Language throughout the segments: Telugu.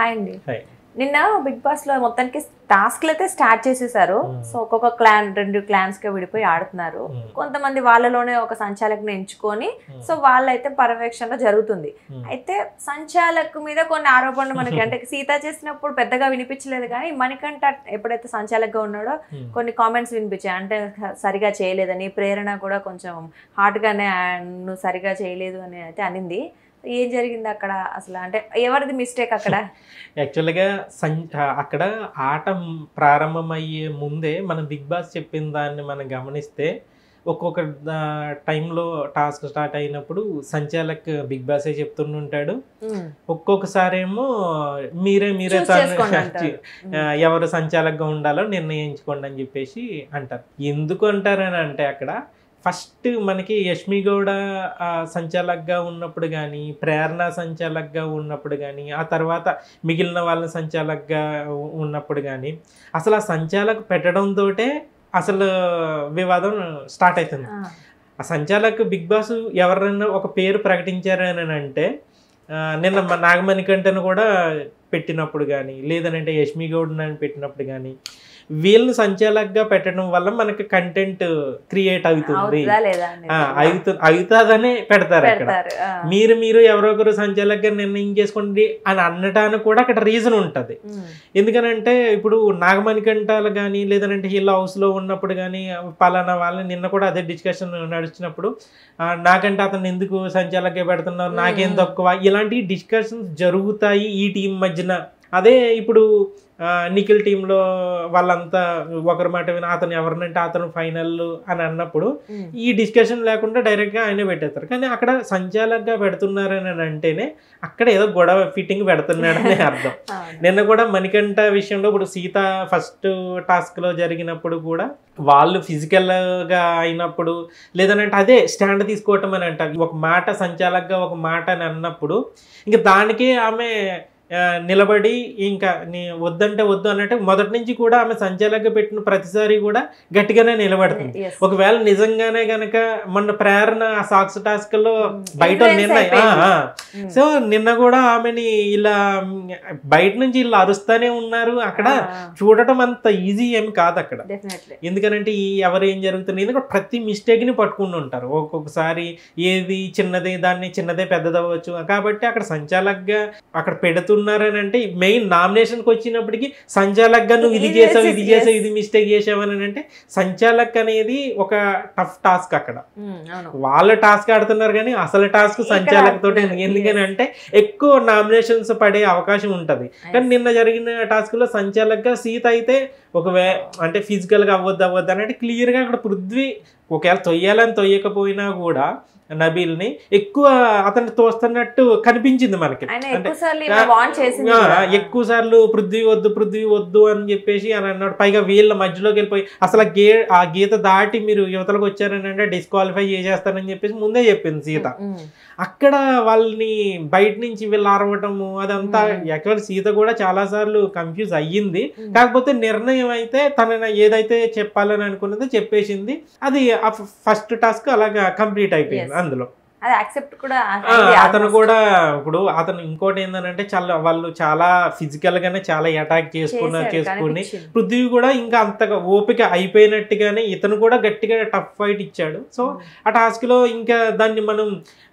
హాయ్ అండి హాయ్ నిన్న బిగ్ బాస్ లో మొత్తానికి టాస్క్లు అయితే స్టార్ట్ చేసేసారు Hmm. సో ఒక్కొక్క క్లాన్ రెండు క్లాన్స్ గా విడిపోయి ఆడుతున్నారు Hmm. కొంతమంది వాళ్ళలోనే ఒక సంచాలకుని ఎంచుకొని Hmm. సో వాళ్ళైతే పర్యవేక్షణలో జరుగుతుంది Hmm. అయితే సంచాలక్ మీద కొన్ని ఆరోపణలు మనకి అంటే సీత చేసినప్పుడు పెద్దగా వినిపించలేదు కానీ మణికంఠ ఎప్పుడైతే సంచాలకుగా ఉన్నాడో Hmm. కొన్ని కామెంట్స్ వినిపించాయి అంటే సరిగా చేయలేదని ప్రేరణ కూడా కొంచెం హార్ట్ గానే "ఆ, నువ్వు సరిగా చేయలేదు అని అయితే అనింది ఏం జరిగింది అక్కడ అసలు అంటే ఎవరిది మిస్టేక్ అక్కడ యాక్చువల్గా సం అక్కడ ఆట ప్రారంభమయ్యే ముందే మన బిగ్ బాస్ చెప్పిన దాన్ని మనం గమనిస్తే ఒక్కొక్క టైంలో టాస్క్ స్టార్ట్ అయినప్పుడు సంచాలక్ బిగ్ బాసే చెప్తుంటాడు Hmm. ఒక్కొక్కసారి ఏమో మీరే మీరే Choose తన- చేసుకోండి అంటారు. ఆ, ఎవరు సంచాలకంగా ఉండాలో నిర్ణయించుకోండి అని చెప్పేసి అంటారు ఎందుకు అంటారని అంటే అక్కడ ఫస్ట్ మనకి యష్మి గౌడ ఆ, సంచాలక్గా ఉన్నప్పుడు కానీ ప్రేరణ సంచాలక్గా ఉన్నప్పుడు కానీ ఆ తర్వాత మిగిలిన వాళ్ళ సంచాలక్గా ఉ- ఉన్నప్పుడు కానీ అసలు ఆ సంచాలక్ పెట్టడంతో అసలు వివాదం స్టార్ట్ అవుతుంది ఆ. ఆ సంచాలక్ బిగ్ బాస్ ఎవరైనా ఒక పేరు ప్రకటించారు అని అంటే ఆ, నిన్న మా నాగమణి కంటను కూడా పెట్టినప్పుడు కానీ లేదనంటే యష్మి గౌడ్ అని పెట్టినప్పుడు కానీ వీళ్ళని సంచాలక్గా పెట్టడం వల్ల మనకి కంటెంట్ క్రియేట్ అవుతుంది అవుతుందా లేదా ఆ, అనేది అవుతు అవుతుందనే పెడతారు అక్కడ పెడతారు ఆ. మీరు మీరు ఎవరో ఒకరు సంచాలక్గా నిర్ణయం చేసుకోండి అని అనటానికి కూడా అక్కడ రీజన్ ఉంటుంది ఉమ్. ఎందుకనంటే ఇప్పుడు నాగమణికంఠాలు కానీ లేదంటే వీళ్ళ హౌస్లో ఉన్నప్పుడు కానీ పలానా వాళ్ళని నిన్న కూడా అదే డిస్కషన్ నడుస్తున్నప్పుడు ఆ, నాకంటే అతను ఎందుకు సంచాలకే పెడుతున్నారు నాకేం మ్మ్. తక్కువ ఇలాంటి డిస్కషన్స్ జరుగుతాయి ఈ టీం మధ్యన అదే ఇప్పుడు ఆ, నిఖిల్ టీంలో వాళ్ళంతా ఒకరి మాట విని అతను ఎవరినంటే అతను ఫైనల్ అని అన్నప్పుడు ఉమ్. ఈ డిస్కషన్ లేకుండా డైరెక్ట్గా ఆయనే పెట్టేస్తారు కానీ అక్కడ సంచాలకగా పెడుతున్నారని అంటేనే అక్కడ ఏదో గొడవ ఫిట్టింగ్ పెడుతున్నాడని అర్థం అవును. నిన్న కూడా మణికంఠ విషయంలో ఇప్పుడు సీత ఫస్ట్ టాస్క్ లో జరిగినప్పుడు కూడా వాళ్ళు ఫిజికల్ గా అయినప్పుడు లేదనంటే అదే స్టాండ్ తీసుకోవటం అని అంటారు ఒక మాట సంచాలకగా ఒక మాట అని అన్నప్పుడు ఇంకా దానికే ఆమె ఆ, నిలబడి ఇంకా నీ వద్దంటే వద్దు అన్నట్టు మొదటి నుంచి కూడా ఆమె సంచాలకగా పెట్టిన ప్రతిసారి కూడా గట్టిగానే నిలబడుతుంది Yes. ఒకవేళ నిజంగానే గనక మొన్న ప్రేరణ ఆ సాక్స్ టాస్క్ లో Mm. బయట Influence నిన్న ఆ, అయిపోయింది. ఆ. ఉమ్. సో నిన్న కూడా ఆమెని ఇలా మ్, బయట నుంచి ఇలా అరుస్తానే ఉన్నారు అక్కడ ఆ, చూడటం అంత ఈజీ ఏమి కాదు అక్కడ definitely. ఎందుకంటే ఈ ఎవరు ఏం జరుగుతుంది ఎందుకంటే ప్రతి మిస్టేక్ ని పట్టుకుని ఉంటారు ఒక్కొక్కసారి ఏది చిన్నది దాన్ని చిన్నదే పెద్దదవ్వచ్చు కాబట్టి అక్కడ సంచాలక్గా అక్కడ పెడుతున్నారని అంటే మెయిన్ నామినేషన్కి వచ్చినప్పటికీ సంచాలక్గా నువ్వు ఇది Yes, చేసావు yes, ఇది yes. చేసావు ఇది మిస్టేక్ చేసావు అని అంటే సంచాలక్ అనేది ఒక టఫ్ టాస్క్ అక్కడ ఉమ్, అవును. వాళ్ళ టాస్క్ ఆడుతున్నారు కానీ అసలు టాస్క్ ఇక్కడ సంచాలక తోటి ఆడుతున్నారు. ఎందుకని అంటే ఎక్కువ నామినేషన్స్ పడే అవకాశం ఉంటది కానీ నిన్న జరిగిన టాస్క్ లో సంచాలకగా సీత అయితే ఒకవే అంటే ఫిజికల్ గా అవ్వద్దు అవ్వద్దు అంటే క్లియర్ గా అక్కడ పృథ్వీ ఒకవేళ తొయ్యాలని తొయ్యకపోయినా కూడా నబీల్ ని ఎక్కువ అతను తోస్తున్నట్టు కనిపించింది మనకి ఆయన అంటే ఎక్కువ సార్లు వాన్ చేసింది ఆ, కూడా. ఎక్కువ సార్లు పృథ్వీ వద్దు పృథ్వీ వద్దు అని చెప్పేసి అని అన్నాడు పైగా వీళ్ళ మధ్యలోకి వెళ్ళిపోయి అసలు ఆ గే ఆ గీత దాటి మీరు యువతలకు వచ్చారని అంటే డిస్క్వాలిఫై చేసేస్తారని చెప్పేసి ముందే చెప్పింది సీత ఉమ్, అక్కడ వాళ్ళని బయట నుంచి వీళ్ళు అరవటము అదంతా Hmm. యాక్చువల్ సీత కూడా చాలా సార్లు కన్ఫ్యూజ్ అయ్యింది ఉమ్. కాకపోతే నిర్ణయం అయితే తన ఏదైతే చెప్పాలని అనుకున్నదో చెప్పేసింది అది ఫస్ట్ టాస్క్ అలాగా కంప్లీట్ అయిపోయింది Yes. అందులో అది యాక్సెప్ట్ కూడా ఆ, అయింది అతను almost. కూడా ఇప్పుడు అతను ఇంకోటి ఏంటంటే చాలా వాళ్ళు చాలా ఫిజికల్ గానే చాలా అటాక్ చేసుకున్నారు చేశాడు, చేసుకుని కనిపించింది. పృథ్వీ కూడా ఇంకా అంతగా ఓపిక అయిపోయినట్టుగానే ఇతను కూడా గట్టిగా టఫ్ ఫైట్ ఇచ్చాడు సో ఉమ్. ఆ టాస్క్ లో ఇంకా దాన్ని మనం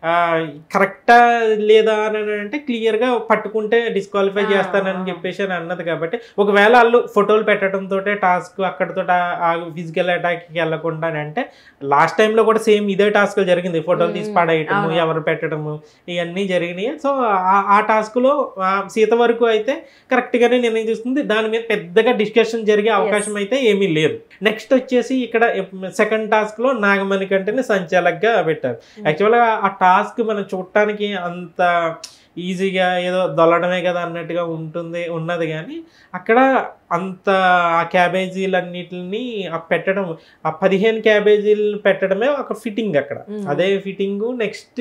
కరెక్టా లేదా అని అంటే క్లియర్ గా పట్టుకుంటే డిస్క్వాలిఫై ఆ, చేస్తానని ఆ. చెప్పేసి అని అన్నది కాబట్టి ఒకవేళ వాళ్ళు ఫోటోలు పెట్టడంతో టాస్క్ అక్కడతో ఆ ఫిజికల్ అటాక్ కి వెళ్ళకుండా అని అంటే లాస్ట్ టైంలో కూడా సేమ్ ఇదే టాస్క్ జరిగింది ఫోటోలు తీసి మ్మ్. పడేయటము అవును. ఎవరు పెట్టడము ఇవన్నీ జరిగినాయి సో ఆ- ఆ టాస్క్ లో ఆ సీత వరకు అయితే కరెక్ట్ గానే నిర్ణయం తీసుకుంది దాని మీద పెద్దగా డిస్కషన్ జరిగే అవకాశం అయితే ఏమీ లేదు నెక్స్ట్ వచ్చేసి ఇక్కడ సెకండ్ టాస్క్ లో నాగమణి కంటేనే సంచాలకగా పెట్టారు యాక్చువల్గా ఆ టాస్క్ మనం చూడటానికి అంత ఈజీగా ఏదో దొల్లడమే కదా అన్నట్టుగా ఉంటుంది ఉన్నది కానీ అక్కడ అంత ఆ క్యాబేజీలన్నిటిని ఆ పెట్టడం ఆ పదిహేను క్యాబేజీలు పెట్టడమే ఒక ఫిట్టింగ్ అక్కడ Mm. అదే ఫిట్టింగ్ నెక్స్ట్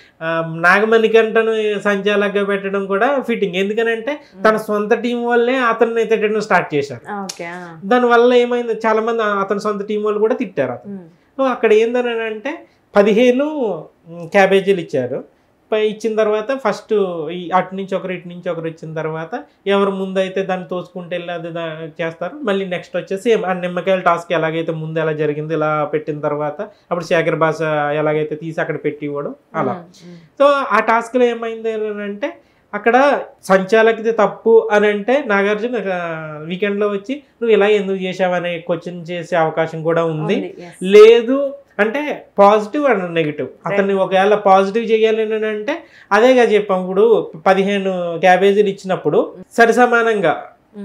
నాగమణి కంటను సంచాలకగా పెట్టడం కూడా ఫిట్టింగ్ ఎందుకనంటే తన సొంత టీం వల్లే అతన్ని తిట్టడం స్టార్ట్ చేశారు ఓకే ఆ. దానివల్ల ఏమైంది చాలా మంది అతని సొంత టీం వాళ్ళు కూడా తిట్టారు అతను ఉమ్. సో అక్కడ ఏందని అంటే పదిహేను మ్, క్యాబేజీలు ఇచ్చారు పై ఇచ్చిన తర్వాత ఫస్ట్ ఈ అటు నుంచి ఒకరు ఇటు నుంచి ఒకరు ఇచ్చిన తర్వాత ఎవరు ముందైతే దాన్ని తోసుకుంటూ వెళ్ళి అది దా- చేస్తారు మళ్ళీ నెక్స్ట్ వచ్చేసి ఆ నిమ్మకాయల టాస్క్ ఎలాగైతే ముందు ఎలా జరిగింది ఇలా పెట్టిన తర్వాత అప్పుడు శేఖర్ భాష ఎలాగైతే తీసి అక్కడ పెట్టి ఇవ్వడం అలా సో ఆ టాస్క్లో ఏమైంది అని అంటే అక్కడ సంచాలకుది తప్పు అని అంటే నాగార్జున వీకెండ్లో వచ్చి నువ్వు ఇలా ఎందుకు చేసావనే క్వశ్చన్ చేసే అవకాశం కూడా ఉంది లేదు అంటే పాజిటివ్ అండ్ నెగిటివ్ అతన్ని ఒకవేళ పాజిటివ్ చేయాలి అని అంటే అదేగా చెప్పాం ఇప్పుడు పదిహేను క్యాబేజీలు ఇచ్చినప్పుడు సరి సమానంగా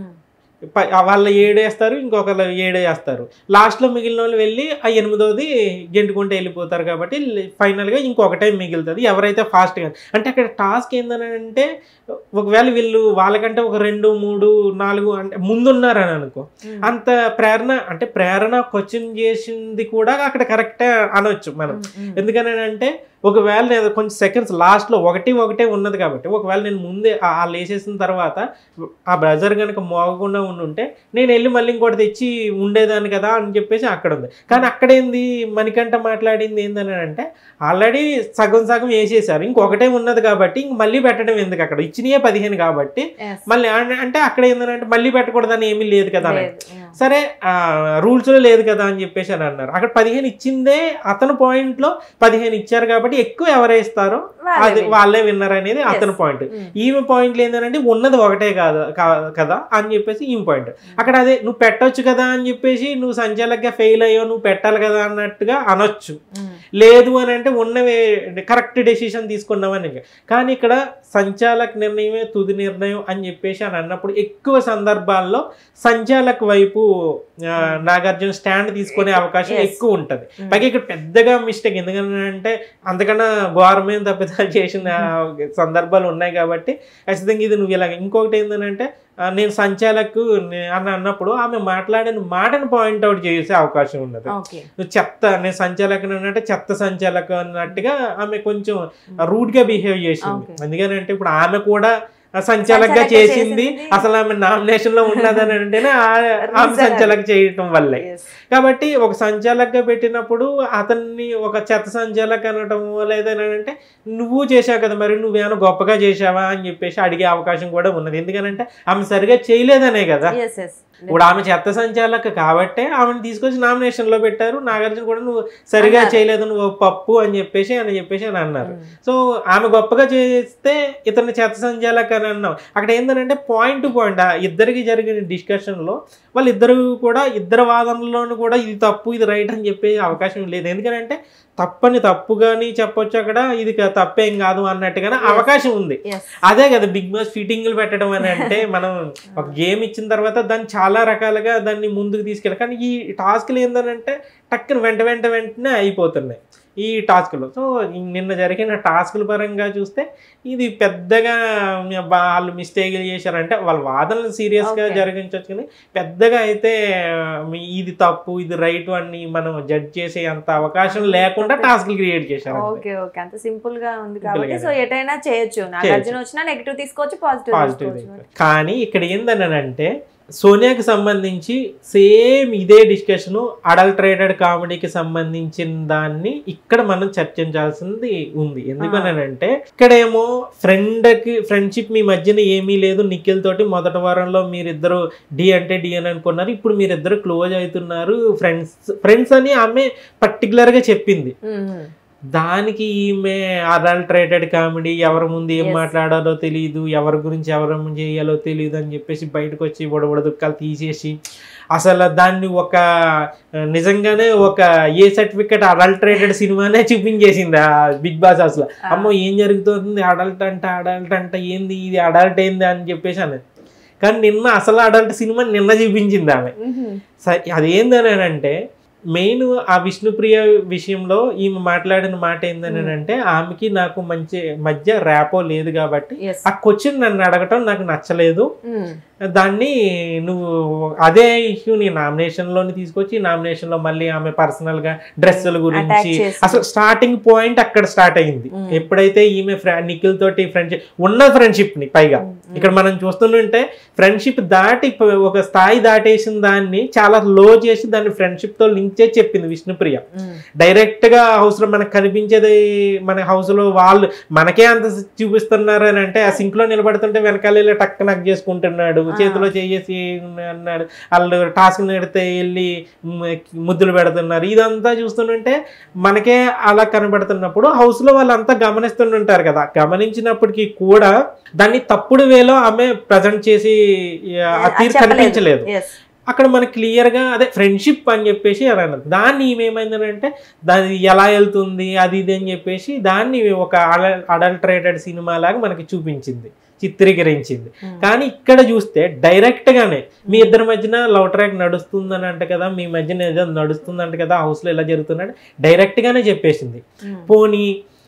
ప- వాళ్ళు ఏడేస్తారు ఇంకొకరు ఏడేస్తారు లాస్ట్లో మిగిలిన వాళ్ళు వెళ్ళి ఆ ఎనిమిదోది గెంటుకుంటూ వెళ్ళిపోతారు కాబట్టి ఫైనల్గా ఇంకొకటే మిగులుతుంది ఎవరైతే ఫాస్ట్గా అంటే అక్కడ టాస్క్ ఏందని అంటే ఒకవేళ వీళ్ళు వాళ్ళకంటే ఒక రెండు మూడు నాలుగు అంటే ముందున్నారని అనుకో అంత ప్రేరణ అంటే ప్రేరణ క్వశ్చన్ చేసింది కూడా అక్కడ కరెక్టే అనొచ్చు మనం ఎందుకని అంటే ఒకవేళ నేను కొంచెం సెకండ్స్ లాస్ట్లో ఒకటి ఒకటే ఉన్నది కాబట్టి ఒకవేళ నేను ముందే ఆ- వాళ్ళు వేసేసిన తర్వాత ఆ బ్రజర్ కనుక మోగకుండా ఉండుంటే నేను వెళ్ళి మళ్ళీ ఇంకోటి తెచ్చి ఉండేదాన్ని కదా అని చెప్పేసి అక్కడ ఉంది కానీ అక్కడ ఏంది మణికంఠ మాట్లాడింది ఏందని అంటే ఆల్రెడీ సగం సగం వేసేసారు ఇంకొకటే ఉన్నది కాబట్టి ఇంక మళ్ళీ పెట్టడం ఎందుకు అక్కడ ఇచ్చినయే పదిహేను కాబట్టి మళ్ళీ అన్- అంటే అక్కడ ఏంటంటే మళ్ళీ పెట్టకూడదని ఏమీ లేదు కదా అని సరే రూల్స్ లో లేదు కదా అని చెప్పేసి అని అన్నారు అక్కడ పదిహేను ఇచ్చిందే అతని పాయింట్ లో పదిహేను ఇచ్చారు కాబట్టి ఎక్కువ ఎవరేస్తారో అది వాళ్ళే విన్నర్ అనేది అతని పాయింట్ ఈమె పాయింట్లు ఏంటంటే ఉన్నది ఒకటే కాదు కా- కదా అని చెప్పేసి ఈమె పాయింట్ అక్కడ అదే నువ్వు పెట్టొచ్చు కదా అని చెప్పేసి నువ్వు సంచాలకుగా ఫెయిల్ అయ్యో నువ్వు పెట్టాలి కదా అన్నట్టుగా అనొచ్చు లేదు అని అంటే ఉన్నవే కరెక్ట్ డెసిషన్ తీసుకున్నామని కానీ ఇక్కడ సంచాలక నిర్ణయమే తుది నిర్ణయం అని చెప్పేసి అని అన్నప్పుడు ఎక్కువ సందర్భాల్లో సంచాలక్ వైపు ఆ, నాగార్జున స్టాండ్ తీసుకునే అవకాశం Yes. ఎక్కువ ఉంటది పైగా ఇక్కడ పెద్దగా మిస్టేక్ ఎందుకంటే అంతకన్నా ఘోరమైన తప్పిదాలు చేసిన సందర్భాలు ఉన్నాయి కాబట్టి ఖచ్చితంగా ఇది నువ్వు ఇలాగ ఇంకొకటి ఏంటంటే ఆ, నేను సంచాలకు నే- అని అన్నప్పుడు ఆమె మాట్లాడిన మాటను పాయింట్ అవుట్ చేసే అవకాశం ఉన్నది ఓకే నువ్వు చెత్త నేను సంచాలకుని అంటే చెత్త సంచాలకు అన్నట్టుగా ఆమె కొంచెం రూడ్ గా బిహేవ్ చేసింది Okay. ఎందుకంటే ఇప్పుడు ఆమె కూడా సంచాలకుగా సంచాలకుగా చేసింది చేసింది. అసలు ఆమె నామినేషన్ లో ఉన్నదని అంటేనే ఆ- ఆమె Reason సంచాలక చేయటం వల్లే Yes. కాబట్టి ఒక సంచాలకుగా పెట్టినప్పుడు అతన్ని ఒక చెత్త సంచాలక అనటం లేదని అంటే నువ్వు చేసావు కదా మరి నువ్వేమైనా గొప్పగా చేసావా అని చెప్పేసి అడిగే అవకాశం కూడా ఉన్నది ఎందుకనంటే ఆమె సరిగా చేయలేదనే కదా Yes, yes. ఇప్పుడు ఆమె చెత్త సంచాలక కాబట్టే ఆమెను తీసుకొచ్చి నామినేషన్ లో పెట్టారు నాగార్జున కూడా నువ్వు సరిగా అన్నారు. చేయలేదు నువ్వు పప్పు అని చెప్పేసి అని చెప్పేసి అని అన్నారు Mm. సో ఆమె గొప్పగా చేస్తే ఇతన్ని చెత్త సంచాలక అని అన్నాం అక్కడ ఏంటంటే పాయింట్ టు పాయింట్ ఆ ఇద్దరికి జరిగిన డిస్కషన్ లో వాళ్ళిద్దరు కూడా ఇద్దరు వాదనలోనూ కూడా ఇది తప్పు ఇది రైట్ అని చెప్పే అవకాశం లేదు ఎందుకంటే తప్పని తప్పుగాని చెప్పొచ్చు అక్కడ ఇది క- తప్పేం కాదు అన్నట్టుగానే Yes. అవకాశం ఉంది Yes. అదే కదా బిగ్ బాస్ ఫిట్టింగ్లు పెట్టడం అని అంటే మనం ఒక గేమ్ ఇచ్చిన తర్వాత దాన్ని చాలా రకాలుగా దాన్ని ముందుకు తీసుకెళ్ళి కానీ ఈ టాస్క్లు ఏంటంటే టక్కున వెంట వెంట వెంటనే అయిపోతున్నాయి ఈ టాస్క్లు సో నిన్న జరిగిన టాస్కుల పరంగా చూస్తే ఇది పెద్దగా వాళ్ళు మిస్టేక్లు చేశారంటే వాళ్ళ వాదనలు సీరియస్గా Okay. జరిగించవచ్చు కానీ పెద్దగా అయితే మీ- ఇది తప్పు ఇది రైట్ అని మనం జడ్జ్ చేసే అంత అవకాశం లేకుండా టాస్క్లు క్రియేట్ చేశారు అంతే. ఓకే ఓకే అంత సింపుల్ గా ఉంది Simple కాబట్టి గానే. సో ఎటైనా చేయొచ్చు నాగార్జున వచ్చినా నెగిటివ్ తీసుకోవచ్చు పాజిటివ్ పాజిటివ్ తీసుకోవచ్చు కానీ ఇక్కడ ఏందనంటే సోనియాకి సంబంధించి సేమ్ ఇదే డిస్కషన్ అడల్ట్రేటెడ్ కామెడీకి సంబంధించిన దాన్ని ఇక్కడ మనం చర్చించాల్సింది ఉంది ఎందుకనంటే ఇక్కడేమో ఫ్రెండ్ కి ఫ్రెండ్షిప్ మీ మధ్యన ఏమీ లేదు నిఖిల్ తోటి మొదటి వారంలో మీరిద్దరు డి అంటే డి అని అనుకున్నారు ఇప్పుడు మీరిద్దరు క్లోజ్ అవుతున్నారు ఫ్రెండ్స్ ఫ్రెండ్స్ అని ఆమె పర్టికులర్ గా చెప్పింది దానికి ఈమె అడల్ట్రేటెడ్ కామెడీ ఎవరి ముందు ఏం Yes. మాట్లాడాలో తెలియదు ఎవరి గురించి ఎవరు చేయాలో తెలియదు అని చెప్పేసి బయటకు వచ్చి బుడబుడ దుఃఖాలు తీసేసి అసలు దాన్ని ఒక ఆ, నిజంగానే ఒక ఏ సర్టిఫికెట్ అడల్ట్రేటెడ్ సినిమానే చూపించేసింది ఆ బిగ్ బాస్ అసలు అమ్మో ఏం జరుగుతుంది అడల్ట్ అంట అడల్ట్ అంట ఏంది ఇది అడల్ట్ ఏంది అని చెప్పేసి అన్నది కానీ నిన్న అసలు అడల్ట్ సినిమా నిన్న చూపించింది ఆమె స- అదేందని అంటే మెయిన్ ఆ విష్ణుప్రియ విషయంలో ఈమె మాట్లాడిన మాట ఏందని అంటే ఆమెకి నాకు మంచి మధ్య ర్యాపో లేదు కాబట్టి ఎస్ ఆ క్వశ్చన్ నన్ను అడగటం నాకు నచ్చలేదు దాన్ని నువ్వు అదే ఇష్యూ నీ నామినేషన్ లోని తీసుకొచ్చి నామినేషన్ లో మళ్ళీ ఆమె పర్సనల్ గా డ్రెస్సుల గురించి Attack చేసి. అసలు స్టార్టింగ్ పాయింట్ అక్కడ స్టార్ట్ అయింది Mm. ఎప్పుడైతే ఈమె ఫ్రె- నిఖిల్ తోటి ఫ్రెండ్షిప్ ఉన్న ఫ్రెండ్షిప్ ని పైగా ఇక్కడ మనం చూస్తుంటే ఫ్రెండ్షిప్ దాటి ప- ఒక స్థాయి దాటేసిన దాన్ని చాలా లో చేసి దాన్ని ఫ్రెండ్షిప్ తో లింక్ నుంచే చెప్పింది విష్ణుప్రియ ఉమ్, డైరెక్ట్ గా హౌస్ లో మనకు కనిపించేది మన హౌస్ లో వాళ్ళు మనకే అంత చూపిస్తున్నారు అని అంటే ఆ సింక్ లో నిలబడుతుంటే వెనకాల ఇలా టక్ నక్ చేసుకుంటున్నాడు ఆ. చేతిలో చేసి అన్నాడు వాళ్ళు టాస్క్ నెడితే వెళ్ళి మ్- ముద్దులు పెడుతున్నారు ఇదంతా చూస్తుంటే మనకే అలా కనబడుతున్నప్పుడు హౌస్ లో వాళ్ళంతా గమనిస్తుంటారు కదా గమనించినప్పటికీ కూడా దాన్ని తప్పుడు వేలో ఆమె ప్రజెంట్ చేసి ఆ తీరు చెప్పలేదు. కనిపించలేదు Yes. అక్కడ మనకి క్లియర్గా అదే ఫ్రెండ్షిప్ అని చెప్పేసి అని అన్నది దాన్ని ఏమేమైందంటే దాని ఎలా వెళ్తుంది అది ఇది అని చెప్పేసి దాన్ని ఒక అడల్టరేటెడ్ సినిమా లాగా మనకి చూపించింది చిత్రీకరించింది ఉమ్, కానీ ఇక్కడ చూస్తే డైరెక్ట్ గానే మీ ఇద్దరి మధ్యన లవ్ ట్రాక్ నడుస్తుందని అంట కదా మీ మధ్యన ఏదో నడుస్తుందంట కదా హౌస్ లో ఎలా జరుగుతున్నాడు డైరెక్ట్ గానే చెప్పేసింది ఉమ్, పోనీ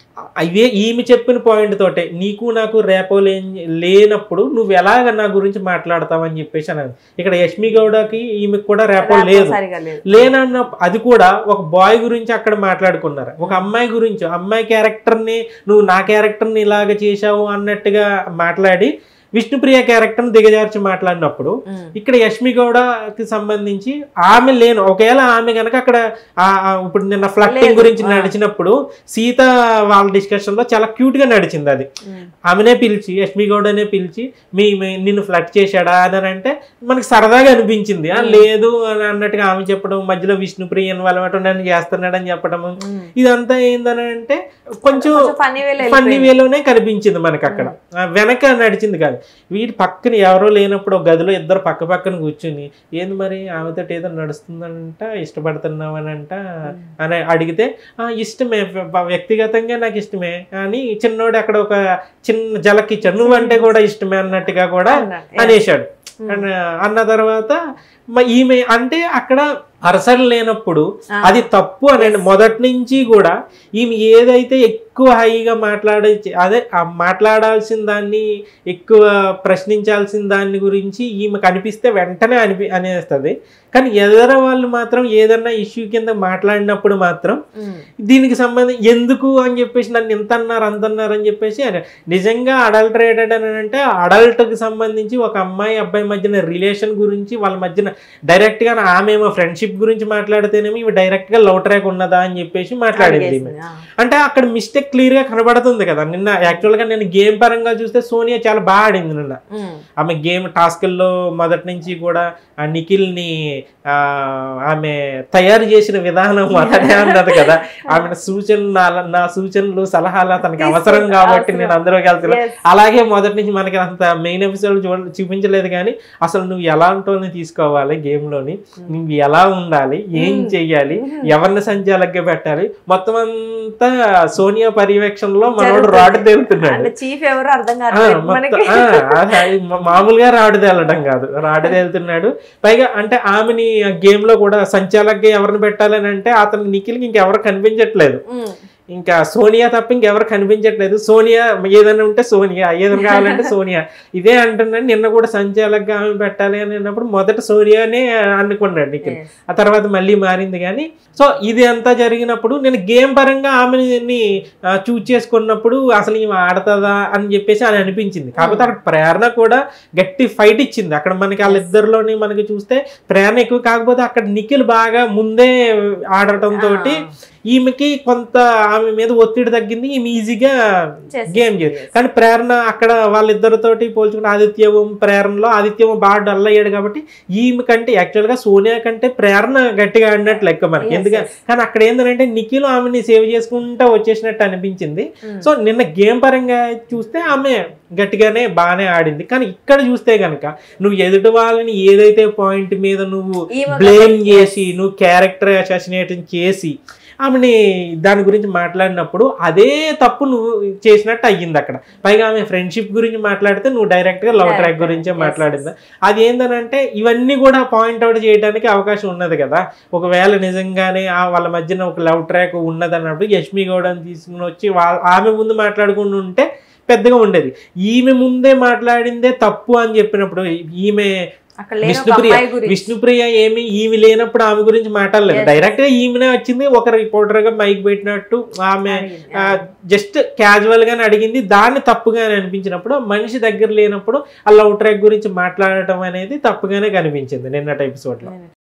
అవే ఈమె చెప్పిన పాయింట్ తోటే నీకు నాకు రేపో లే లేనప్పుడు నువ్వు ఎలాగ నా గురించి మాట్లాడతావని చెప్పేసి అన్నది ఇక్కడ యష్మి గౌడకి ఈమెకు కూడా రేపో రాపో లేదు సరిగా లేదు లేనన్న అది కూడా ఒక బాయ్ గురించి అక్కడ మాట్లాడుకున్నారు ఒక అమ్మాయి గురించి అమ్మాయి క్యారెక్టర్ని నువ్వు నా క్యారెక్టర్ని ఇలాగ చేశావు అన్నట్టుగా మాట్లాడి విష్ణుప్రియ క్యారెక్టర్ని దిగజార్చి మాట్లాడినప్పుడు ఉమ్, ఇక్కడ యష్మి గౌడకి సంబంధించి ఆమె లేను ఒకవేళ ఆమె గనక అక్కడ ఆ- ఆ ఇప్పుడు నిన్న ఫ్లక్టింగ్ లేదు. గురించి ఆ. నడిచినప్పుడు సీత వాళ్ళ డిస్కషన్ లో చాలా క్యూట్ గా నడిచింది అది ఉమ్, ఆమెనే పిలిచి యష్మి గౌడనే పిలిచి మీ మీ- నిన్ను ఫ్లట్ చేశాడా అని అంటే మనకి సరదాగా అనిపించింది ఆ Hmm. లేదు అని అన్నట్టుగా ఆమె చెప్పడం మధ్యలో విష్ణుప్రియన్ వాళ్ళ నన్ను చేస్తున్నాడని చెప్పడము ఉమ్. ఇదంతా ఏందని అంటే కొంచెం కొంచెం ఫన్నీ వేలో ఫన్నీ వెళ్ళిపోయింది. వేలోనే కనిపించింది మనకి అక్కడ ఆ వెనక నడిచింది కాదు వీటి పక్కన ఎవరో లేనప్పుడు ఒక గదిలో ఇద్దరు పక్క పక్కన కూర్చుని ఏంది మరి ఆమెతో ఏదో నడుస్తుందంట ఇష్టపడుతున్నావనంట అని అడిగితే ఆ ఇష్టమే వ్య- వ్యక్తిగతంగా నాకు ఇష్టమే అని చిన్నోడు అక్కడ ఒక చిన్న జలకిచ్చాడు నువ్వంటే కూడా ఇష్టమే అన్నట్టుగా కూడా అన్నాడు. Yes. అనేశాడు ఉమ్, అన్న- అన్న తర్వాత మ- ఈమె అంటే అక్కడ అరసలు లేనప్పుడు ఆ. అది తప్పు అనండి మొదటి నుంచి కూడా ఈమె ఏదైతే ఎక్కువ హైగా మాట్లాడే అదే ఆ మాట్లాడాల్సిన దాన్ని ఎక్కువ ప్రశ్నించాల్సిన దాన్ని గురించి ఈమె కనిపిస్తే వెంటనే అనిపి అనేస్తుంది కానీ ఎదర వాళ్ళు మాత్రం ఏదన్నా ఇష్యూ కింద మాట్లాడినప్పుడు మాత్రం ఉమ్, దీనికి సంబంధించి ఎందుకు అని చెప్పేసి నన్ను ఇంత అన్నారు అంత అన్నారు అని చెప్పేసి అని నిజంగా అడల్టరేటెడ్ అని అంటే అడల్ట్కి సంబంధించి ఒక అమ్మాయి అబ్బాయి మధ్యన రిలేషన్ గురించి వాళ్ళ మధ్యన డైరెక్ట్గా ఆమె ఏమో ఫ్రెండ్షిప్ గురించి మాట్లాడితేనేమో ఇవి డైరెక్ట్గా లవ్ ట్రాక్ ఉన్నదా అని చెప్పేసి మాట్లాడింది ఈమె. అడిగేసింది. ఆ. అంటే అక్కడ మిస్టేక్ క్లియర్గా కనబడుతుంది కదా నిన్న యాక్చువల్గా నేను గేమ్ పరంగా చూస్తే సోనియా చాలా బాగా ఆడింది నిన్న ఉమ్, ఆమె గేమ్ టాస్క్ల్లో మొదటి నుంచి కూడా ఆ నిఖిల్ని ఆ, ఆమె తయారు చేసిన విధానం అతనే అన్నది కదా ఆమె సూచనలు నా- నా సూచనలు సలహాలు తనకి అవసరం తీసుకుంటా, కాబట్టి అవసరం. నేను అందరూ కలిసి Yes. అలాగే మొదటి నుంచి మనకి అంత మెయిన్ ఎపిసోడ్ చూడ చూపించలేదు కానీ అసలు నువ్వు ఎలాంటి తీసుకోవాలి game లోని నువ్వు ఎలా ఉండాలి ఏం Hmm. చెయ్యాలి ఎవరిని సంచాలకుగా పెట్టాలి మొత్తం అంతా సోనియా పర్యవేక్షణలో మనోడు జరుగుతుంది. రాడ్ తేలుతున్నాడు అంటే చీఫ్ ఎవరు అర్థం ఆ, కాదు మొత్తం మనకి ఆ, అది మా- మామూలుగా రాడు తేలడం కాదు రాడు తేలుతున్నాడు పైగా అంటే ఆమెని గేమ్ లో కూడా సంచాలకుగా ఎవరిని పెట్టాలని అంటే అతను నిఖిల్కి ఇంకెవరు కనిపించట్లేదు ఉమ్, ఇంకా సోనియా తప్ప ఇంకెవరు కనిపించట్లేదు సోనియా ఏదైనా ఉంటే సోనియా ఏదైనా కావాలంటే సోనియా ఇదే అంటున్నాడు నిన్న కూడా సంచాలకుగా ఆమె పెట్టాలి అని అన్నప్పుడు మొదట సోనియానే అనుకున్నాడు నిఖిల్ yes. ఆ తర్వాత మళ్ళీ మారింది కానీ సో ఇది అంతా జరిగినప్పుడు నేను గేమ్ పరంగా ఆమెని చూజ్ చేసుకున్నప్పుడు అసలు ఈమె ఆడుతుందా అని చెప్పేసి అని అనిపించింది కాకపోతే అక్కడ ప్రేరణ కూడా గట్టి ఫైట్ ఇచ్చింది అక్కడ మనకి వాళ్ళిద్దరిలోని మనకి చూస్తే ప్రేరణ ఎక్కువ కాకపోతే అక్కడ నిఖిల్ బాగా ముందే ఆడటం తోటి ఈమెకి కొంత ఆమె మీద ఒత్తిడి తగ్గింది ఈమె ఈజీగా చేసేసింది. గేమ్ చేసి కానీ ప్రేరణ అక్కడ వాళ్ళిద్దరితోటి పోల్చుకుంటే ఆదిత్యవం ప్రేరణలో ఆదిత్యవం బాగా డల్ అయ్యాడు కాబట్టి ఈమె కంటే యాక్చువల్గా సోనియా కంటే ప్రేరణ గట్టిగా ఆడినట్లు లెక్క మనకి Yes, ఎందుకంటే yes. కానీ అక్కడ ఏంటంటే నిఖిల్ ఆమెని సేవ్ చేసుకుంటా వచ్చేసినట్టు అనిపించింది ఉమ్, సో నిన్న గేమ్ పరంగా చూస్తే ఆమె గట్టిగానే బాగానే ఆడింది కానీ ఇక్కడ చూస్తే గనక నువ్వు ఎదుటి వాళ్ళని ఏదైతే పాయింట్ మీద నువ్వు ఈమె బ్లేమ్ ఒక- చేసి నువ్వు క్యారెక్టర్ అసాసినేషన్ చేసి ఆమెని దాని గురించి మాట్లాడినప్పుడు అదే తప్పు నువ్వు చేసినట్టు అయ్యింది అక్కడ పైగా ఆమె ఫ్రెండ్షిప్ గురించి మాట్లాడితే నువ్వు డైరెక్ట్ గా లవ్ Direct ట్రాక్ గా, గురించే yes, మాట్లాడిందా అది ఏందనంటే ఇవన్నీ కూడా పాయింట్ అవుట్ చేయడానికి అవకాశం ఉన్నది కదా ఒకవేళ నిజంగానే ఆ వాళ్ళ మధ్యన ఒక లవ్ ట్రాక్ ఉన్నది అన్నప్పుడు యష్మి గౌడని తీసుకుని వచ్చి వాళ్ళ ఆమె ముందు మాట్లాడుకుని ఉంటే పెద్దగా ఉండేది ఈమె ముందే మాట్లాడిందే తప్పు అని చెప్పినప్పుడు ఈమె అక్కడ లేని ఒక విష్ణుప్రియ అమ్మాయి గురించి విష్ణుప్రియ ఏమి ఈమె లేనప్పుడు ఆమె గురించి మాట్లాడలేదు Yes. డైరెక్ట్ గా ఈమెనే వచ్చింది ఒక రిపోర్టర్ గా మైక్ పెట్టినట్టు ఆమె అడిగింది. జస్ట్ క్యాజువల్ గానే అడిగింది దాన్ని తప్పుగానే అనిపించినప్పుడు మనిషి దగ్గర లేనప్పుడు ఆ లవ్ ట్రాక్ గురించి మాట్లాడటం అనేది తప్పుగానే కనిపించింది నిన్నటి ఎపిసోడ్ లో నేను-